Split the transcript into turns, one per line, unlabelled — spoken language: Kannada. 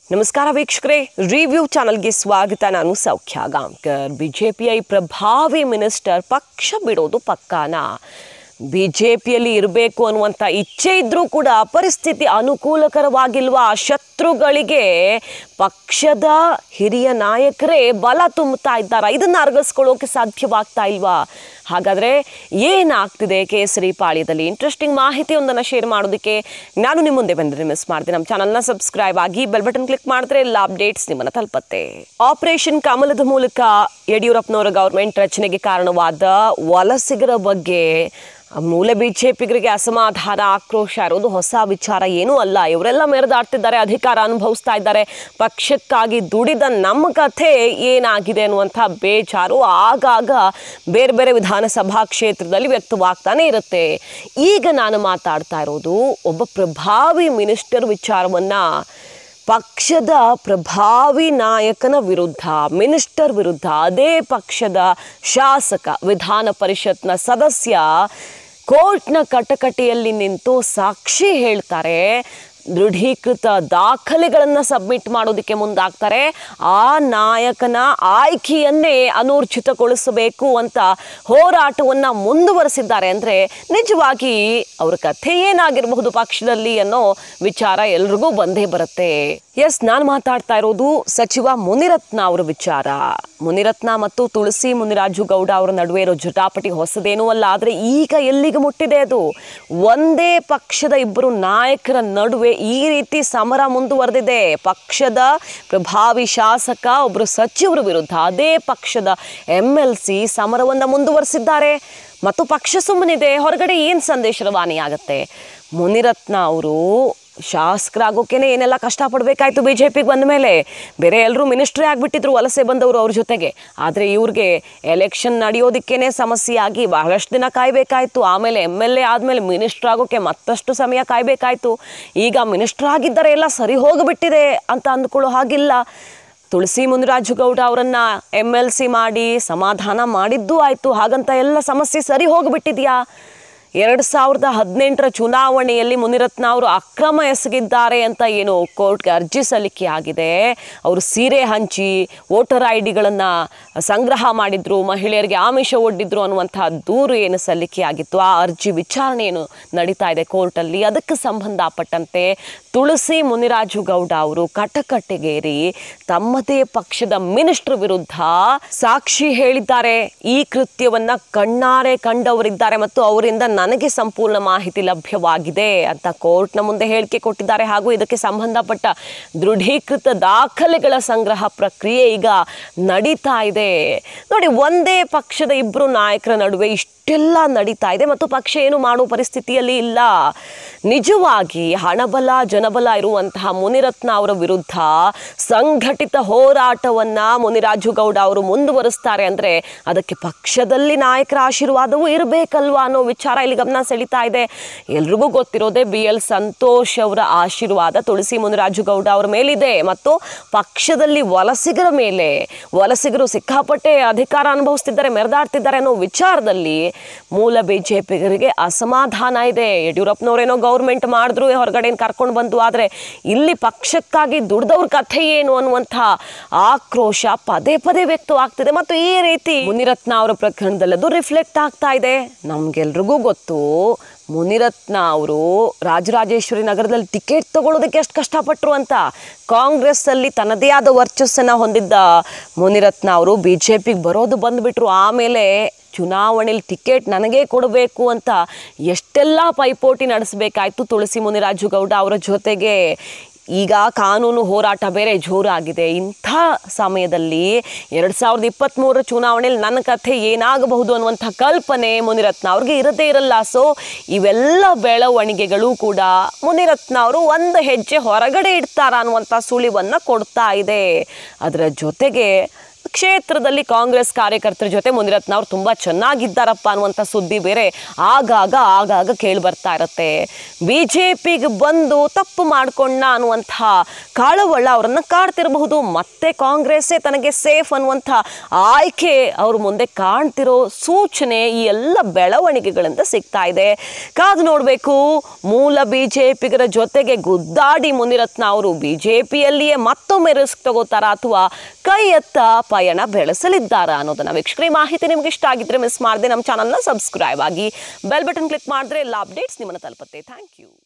ನಮಸ್ಕಾರ ವೀಕ್ಷಕರೇ ರಿವ್ಯೂ ಚಾನಲ್ಗೆ ಸ್ವಾಗತ ನಾನು ಸೌಖ್ಯ ಗಾಂವ್ಕರ್ ಬಿಜೆಪಿಯ ಈ ಪ್ರಭಾವಿ ಮಿನಿಸ್ಟರ್ ಪಕ್ಷ ಬಿಡೋದು ಪಕ್ಕಾನ ಬಿಜೆಪಿಯಲ್ಲಿ ಇರಬೇಕು ಅನ್ನುವಂಥ ಇಚ್ಛೆ ಇದ್ರೂ ಕೂಡ ಪರಿಸ್ಥಿತಿ ಅನುಕೂಲಕರವಾಗಿಲ್ವಾ ಶತ್ರುಗಳಿಗೆ ಪಕ್ಷದ ಹಿರಿಯ ನಾಯಕರೇ ಬಲ ತುಂಬುತ್ತಾ ಇದ್ದಾರಾ ಇದನ್ನು ಅರ್ಗಿಸ್ಕೊಳ್ಳೋಕೆ ಸಾಧ್ಯವಾಗ್ತಾ ಇಲ್ವಾ ಹಾಗಾದರೆ ಏನಾಗ್ತಿದೆ ಕೇಸರಿ ಪಾಳ್ಯದಲ್ಲಿ ಇಂಟ್ರೆಸ್ಟಿಂಗ್ ಮಾಹಿತಿಯೊಂದನ್ನು ಶೇರ್ ಮಾಡೋದಕ್ಕೆ ನಾನು ನಿಮ್ಮ ಮುಂದೆ ಬಂದರೆ ಮಿಸ್ ಮಾಡ್ತೀನಿ ನಮ್ಮ ಚಾನಲ್ನ ಸಬ್ಸ್ಕ್ರೈಬ್ ಆಗಿ ಬೆಲ್ ಬಟನ್ ಕ್ಲಿಕ್ ಮಾಡಿದ್ರೆ ಎಲ್ಲ ಅಪ್ಡೇಟ್ಸ್ ನಿಮ್ಮನ್ನು ತಲುಪತ್ತೆ ಆಪರೇಷನ್ ಕಮಲದ ಮೂಲಕ ಯಡಿಯೂರಪ್ಪನವರ ಗೌರ್ಮೆಂಟ್ ರಚನೆಗೆ ಕಾರಣವಾದ ವಲಸಿಗರ ಬಗ್ಗೆ ಮೂಲ ಬಿಜೆಪಿಗರಿಗೆ ಅಸಮಾಧಾನ ಆಕ್ರೋಶ ಇರೋದು ಹೊಸ ವಿಚಾರ ಏನೂ ಅಲ್ಲ ಇವರೆಲ್ಲ ಮೆರೆದಾಡ್ತಿದ್ದಾರೆ ಅಧಿಕಾರ ಅನುಭವಿಸ್ತಾ ಇದ್ದಾರೆ ಪಕ್ಷಕ್ಕಾಗಿ ದುಡಿದ ನಮ್ಮ ಕಥೆ ಏನಾಗಿದೆ ಅನ್ನುವಂಥ ಬೇಜಾರು ಆಗಾಗ ಬೇರೆ ಬೇರೆ ವಿಧಾನಸಭಾ ಕ್ಷೇತ್ರದಲ್ಲಿ ವ್ಯಕ್ತವಾಗ್ತಾನೆ ಇರುತ್ತೆ ಈಗ ನಾನು ಮಾತಾಡ್ತಾ ಇರೋದು ಒಬ್ಬ ಪ್ರಭಾವಿ ಮಿನಿಸ್ಟರ್ ವಿಚಾರವನ್ನ ಪಕ್ಷದ ಪ್ರಭಾವಿ ನಾಯಕನ ವಿರುದ್ಧ ಮಿನಿಸ್ಟರ್ ವಿರುದ್ಧ ಅದೇ ಪಕ್ಷದ ಶಾಸಕ ವಿಧಾನ ಪರಿಷತ್ನ ಸದಸ್ಯ ಕೋರ್ಟ್ನ ಕಟಕಟೆಯಲ್ಲಿ ನಿಂತು ಸಾಕ್ಷಿ ಹೇಳ್ತಾರೆ ದೃಢೀಕೃತ ದಾಖಲೆಗಳನ್ನು ಸಬ್ಮಿಟ್ ಮಾಡೋದಕ್ಕೆ ಮುಂದಾಗ್ತಾರೆ ಆ ನಾಯಕನ ಆಯ್ಕೆಯನ್ನೇ ಅನೂರ್ಜಿತಗೊಳಿಸಬೇಕು ಅಂತ ಹೋರಾಟವನ್ನು ಮುಂದುವರೆಸಿದ್ದಾರೆ ಅಂದರೆ ನಿಜವಾಗಿ ಅವ್ರ ಕಥೆ ಏನಾಗಿರಬಹುದು ಪಕ್ಷದಲ್ಲಿ ಅನ್ನೋ ವಿಚಾರ ಎಲ್ರಿಗೂ ಬಂದೇ ಬರುತ್ತೆ ಎಸ್ ನಾನು ಮಾತಾಡ್ತಾ ಇರೋದು ಸಚಿವ ಮುನಿರತ್ನ ಅವರ ವಿಚಾರ ಮುನಿರತ್ನ ಮತ್ತು ತುಳಸಿ ಮುನಿರಾಜು ಗೌಡ ಅವರ ನಡುವೆ ಇರೋ ಜಟಾಪಟಿ ಹೊಸದೇನೂ ಅಲ್ಲ ಆದರೆ ಈಗ ಎಲ್ಲಿಗೆ ಮುಟ್ಟಿದೆ ಅದು ಒಂದೇ ಪಕ್ಷದ ಇಬ್ಬರು ನಾಯಕರ ನಡುವೆ ಈ ರೀತಿ ಸಮರ ಮುಂದುವರೆದಿದೆ ಪಕ್ಷದ ಪ್ರಭಾವಿ ಶಾಸಕ ಒಬ್ಬರು ಸಚಿವರ ವಿರುದ್ಧ ಅದೇ ಪಕ್ಷದ ಎಮ್ ಎಲ್ ಸಿ ಸಮರವನ್ನು ಮುಂದುವರೆಸಿದ್ದಾರೆ ಮತ್ತು ಪಕ್ಷ ಸುಮ್ಮನಿದೆ ಹೊರಗಡೆ ಏನು ಸಂದೇಶ ರವಾನೆ ಆಗುತ್ತೆ ಮುನಿರತ್ನ ಅವರು ಶಾಸಕರಾಗೋಕ್ಕೇನೆ ಏನೆಲ್ಲ ಕಷ್ಟಪಡಬೇಕಾಯ್ತು ಬಿ ಜೆ ಪಿಗೆ ಬಂದ ಮೇಲೆ ಬೇರೆ ಎಲ್ಲರೂ ಮಿನಿಸ್ಟ್ರೇ ಆಗಿಬಿಟ್ಟಿದ್ರು ವಲಸೆ ಬಂದವರು ಅವ್ರ ಜೊತೆಗೆ ಆದರೆ ಇವ್ರಿಗೆ ಎಲೆಕ್ಷನ್ ನಡೆಯೋದಕ್ಕೇನೆ ಸಮಸ್ಯೆ ಆಗಿ ಬಹಳಷ್ಟು ದಿನ ಕಾಯಬೇಕಾಯ್ತು ಆಮೇಲೆ ಎಮ್ ಎಲ್ ಎ ಆದಮೇಲೆ ಮಿನಿಸ್ಟ್ರ್ ಆಗೋಕ್ಕೆ ಮತ್ತಷ್ಟು ಸಮಯ ಕಾಯಬೇಕಾಯ್ತು ಈಗ ಮಿನಿಸ್ಟ್ರ್ ಆಗಿದ್ದಾರೆ ಎಲ್ಲ ಸರಿ ಹೋಗಿಬಿಟ್ಟಿದೆ ಅಂತ ಅಂದ್ಕೊಳ್ಳೋ ಹಾಗಿಲ್ಲ ತುಳಸಿ ಮುನಿರಾಜು ಗೌಡ ಅವರನ್ನ ಎಮ್ ಎಲ್ ಸಿ ಮಾಡಿ ಸಮಾಧಾನ ಮಾಡಿದ್ದೂ ಆಯಿತು ಹಾಗಂತ ಎಲ್ಲ ಸಮಸ್ಯೆ ಸರಿ ಹೋಗಿಬಿಟ್ಟಿದೆಯಾ ಎರಡು ಸಾವಿರದ ಹದಿನೆಂಟರ ಚುನಾವಣೆಯಲ್ಲಿ ಮುನಿರತ್ನ ಅವರು ಅಕ್ರಮ ಎಸಗಿದ್ದಾರೆ ಅಂತ ಏನು ಕೋರ್ಟ್ಗೆ ಅರ್ಜಿ ಸಲ್ಲಿಕೆ ಆಗಿದೆ ಅವರು ಸೀರೆ ಹಂಚಿ ವೋಟರ್ ಐ ಡಿಗಳನ್ನು ಸಂಗ್ರಹ ಮಾಡಿದ್ರು ಮಹಿಳೆಯರಿಗೆ ಆಮಿಷ ಒಡ್ಡಿದ್ರು ಅನ್ನುವಂತಹ ದೂರು ಏನು ಸಲ್ಲಿಕೆ ಆಗಿತ್ತು ಆ ಅರ್ಜಿ ವಿಚಾರಣೆ ಏನು ನಡೀತಾ ಇದೆ ಕೋರ್ಟಲ್ಲಿ ಅದಕ್ಕೆ ಸಂಬಂಧಪಟ್ಟಂತೆ ತುಳಸಿ ಮುನಿರಾಜು ಗೌಡ ಅವರು ಕಟಕಟೆಗೇರಿ ತಮ್ಮದೇ ಪಕ್ಷದ ಮಿನಿಸ್ಟರ್ ವಿರುದ್ಧ ಸಾಕ್ಷಿ ಹೇಳಿದ್ದಾರೆ ಈ ಕೃತ್ಯವನ್ನ ಕಣ್ಣಾರೆ ಕಂಡವರಿದ್ದಾರೆ ಮತ್ತು ಅವರಿಂದ ನನಗೆ ಸಂಪೂರ್ಣ ಮಾಹಿತಿ ಲಭ್ಯವಾಗಿದೆ ಅಂತ ಕೋರ್ಟ್ನ ಮುಂದೆ ಹೇಳಿಕೆ ಕೊಟ್ಟಿದ್ದಾರೆ ಹಾಗೂ ಇದಕ್ಕೆ ಸಂಬಂಧಪಟ್ಟ ದೃಢೀಕೃತ ದಾಖಲೆಗಳ ಸಂಗ್ರಹ ಪ್ರಕ್ರಿಯೆ ಈಗ ನಡೀತಾ ಇದೆ ನೋಡಿ ಒಂದೇ ಪಕ್ಷದ ಇಬ್ಬರು ನಾಯಕರ ನಡುವೆ ಇಷ್ಟೆಲ್ಲ ನಡೀತಾ ಇದೆ ಮತ್ತು ಪಕ್ಷ ಏನು ಮಾಡುವ ಪರಿಸ್ಥಿತಿಯಲ್ಲಿ ಇಲ್ಲ ನಿಜವಾಗಿ ಹಣಬಲ ಜನಬಲ ಇರುವಂತಹ ಮುನಿರತ್ನ ಅವರ ವಿರುದ್ಧ ಸಂಘಟಿತ ಹೋರಾಟವನ್ನ ಮುನಿರಾಜು ಗೌಡ ಅವರು ಮುಂದುವರಿಸ್ತಾರೆ ಅಂದ್ರೆ ಅದಕ್ಕೆ ಪಕ್ಷದಲ್ಲಿ ನಾಯಕರ ಆಶೀರ್ವಾದವೂ ಇರಬೇಕಲ್ವಾ ಅನ್ನೋ ವಿಚಾರ ಇಲ್ಲಿ ಗಮನ ಸೆಳೀತಾ ಇದೆ ಎಲ್ರಿಗೂ ಗೊತ್ತಿರೋದೇ ಬಿ ಎಲ್ ಸಂತೋಷ್ ಅವರ ಆಶೀರ್ವಾದ ತುಳಸಿ ಮುನಿರಾಜು ಗೌಡ ಅವರ ಮೇಲಿದೆ ಮತ್ತು ಪಕ್ಷದಲ್ಲಿ ವಲಸಿಗರ ಮೇಲೆ ವಲಸಿಗರು ಸಿಕ್ಕಾಪಟ್ಟೆ ಅಧಿಕಾರ ಅನುಭವಿಸ್ತಿದ್ದಾರೆ ಮೆರೆದಾಡ್ತಿದ್ದಾರೆ ಅನ್ನೋ ವಿಚಾರದಲ್ಲಿ ಮೂಲ ಬಿಜೆಪಿಗರಿಗೆ ಅಸಮಾಧಾನ ಇದೆ ಯಡಿಯೂರಪ್ಪನವರೇನೋ ಗೌರ್ಮೆಂಟ್ ಮಾಡಿದ್ರು ಹೊರಗಡೆ ಕರ್ಕೊಂಡು ಬಂದು ಆದರೆ ಇಲ್ಲಿ ಪಕ್ಷಕ್ಕಾಗಿ ದುಡ್ದವ್ರ ಕಥೆ ಏನು ಅನ್ನುವಂಥ ಆಕ್ರೋಶ ಪದೇ ಪದೇ ವ್ಯಕ್ತವಾಗ್ತಿದೆ ಮತ್ತು ಈ ರೀತಿ ಮುನಿರತ್ನ ಅವರ ಪ್ರಕರಣದಲ್ಲಿ ಅದು ರಿಫ್ಲೆಕ್ಟ್ ಆಗ್ತಾ ಇದೆ ನಮ್ಗೆಲ್ರಿಗೂ ಗೊತ್ತು ಮುನಿರತ್ನ ಅವರು ರಾಜರಾಜೇಶ್ವರಿ ನಗರದಲ್ಲಿ ಟಿಕೆಟ್ ತಗೊಳ್ಳೋದಕ್ಕೆ ಎಷ್ಟು ಕಷ್ಟಪಟ್ಟರು ಅಂತ ಕಾಂಗ್ರೆಸ್ ಅಲ್ಲಿ ತನ್ನದೇ ಆದ ವರ್ಚಸ್ಸನ್ನು ಹೊಂದಿದ್ದ ಮುನಿರತ್ನ ಅವರು ಬಿ ಜೆ ಪಿಗೆ ಬರೋದು ಬಂದುಬಿಟ್ರು ಆಮೇಲೆ ಚುನಾವಣೆಯಲ್ಲಿ ಟಿಕೆಟ್ ನನಗೇ ಕೊಡಬೇಕು ಅಂತ ಎಷ್ಟೆಲ್ಲ ಪೈಪೋಟಿ ನಡೆಸಬೇಕಾಯ್ತು ತುಳಸಿ ಮುನಿರಾಜು ಗೌಡ ಅವರ ಜೊತೆಗೆ ಈಗ ಕಾನೂನು ಹೋರಾಟ ಬೇರೆ ಜೋರಾಗಿದೆ ಇಂಥ ಸಮಯದಲ್ಲಿ ಎರಡು ಸಾವಿರದ ಇಪ್ಪತ್ತ್ಮೂರರ ಚುನಾವಣೆಯಲ್ಲಿ ನನ್ನ ಕಥೆ ಏನಾಗಬಹುದು ಅನ್ನುವಂಥ ಕಲ್ಪನೆ ಮುನಿರತ್ನ ಅವ್ರಿಗೆ ಇರದೇ ಇರಲ್ಲ ಸೊ ಇವೆಲ್ಲ ಬೆಳವಣಿಗೆಗಳು ಕೂಡ ಮುನಿರತ್ನ ಅವರು ಒಂದು ಹೆಜ್ಜೆ ಹೊರಗಡೆ ಇಡ್ತಾರ ಅನ್ನುವಂಥ ಸುಳಿವನ್ನು ಕೊಡ್ತಾ ಇದೆ ಅದರ ಜೊತೆಗೆ ಕ್ಷೇತ್ರದಲ್ಲಿ ಕಾಂಗ್ರೆಸ್ ಕಾರ್ಯಕರ್ತರ ಜೊತೆ ಮುನಿರತ್ನ ಅವ್ರು ತುಂಬ ಚೆನ್ನಾಗಿದ್ದಾರಪ್ಪ ಅನ್ನುವಂಥ ಸುದ್ದಿ ಬೇರೆ ಆಗಾಗ ಆಗಾಗ ಕೇಳಿ ಬರ್ತಾ ಇರುತ್ತೆ ಬಿ ಜೆ ಪಿಗೆ ಬಂದು ತಪ್ಪು ಮಾಡ್ಕೊಂಡ ಅನ್ನುವಂಥ ಕಾಳವಳ್ಳ ಅವರನ್ನು ಕಾಡ್ತಿರಬಹುದು ಮತ್ತೆ ಕಾಂಗ್ರೆಸ್ಸೇ ತನಗೆ ಸೇಫ್ ಅನ್ನುವಂಥ ಆಯ್ಕೆ ಅವ್ರ ಮುಂದೆ ಕಾಣ್ತಿರೋ ಸೂಚನೆ ಈ ಎಲ್ಲ ಬೆಳವಣಿಗೆಗಳಿಂದ ಸಿಗ್ತಾ ಇದೆ ಕಾದು ನೋಡಬೇಕು ಮೂಲ ಬಿ ಜೆ ಪಿಗರ ಜೊತೆಗೆ ಗುದ್ದಾಡಿ ಮುನಿರತ್ನ ಅವರು ಬಿ ಜೆ ಪಿಯಲ್ಲಿಯೇ ಮತ್ತೊಮ್ಮೆ ರಿಸ್ಕ್ ತಗೋತಾರಾ ಅಥವಾ ಕೈ ಎತ್ತ ಪಯಣ ಬೆಳೆಸಲಿದ್ದಾರಾ ಅನ್ನೋದನ್ನ ವೀಕ್ಷಕರೇ ಈ ಮಾಹಿತಿ ನಿಮ್ಗೆ ಇಷ್ಟ ಆಗಿದ್ರೆ ಮಿಸ್ ಮಾಡದೆ ನಮ್ಮ ಚಾನಲ್ನ ಸಬ್ಸ್ಕ್ರೈಬ್ ಆಗಿ ಬೆಲ್ ಬಟನ್ ಕ್ಲಿಕ್ ಮಾಡಿದ್ರೆ ಎಲ್ಲ ಅಪ್ಡೇಟ್ಸ್ ನಿಮ್ಮನ್ನು ತಲುಪುತ್ತೆ ಥ್ಯಾಂಕ್ ಯು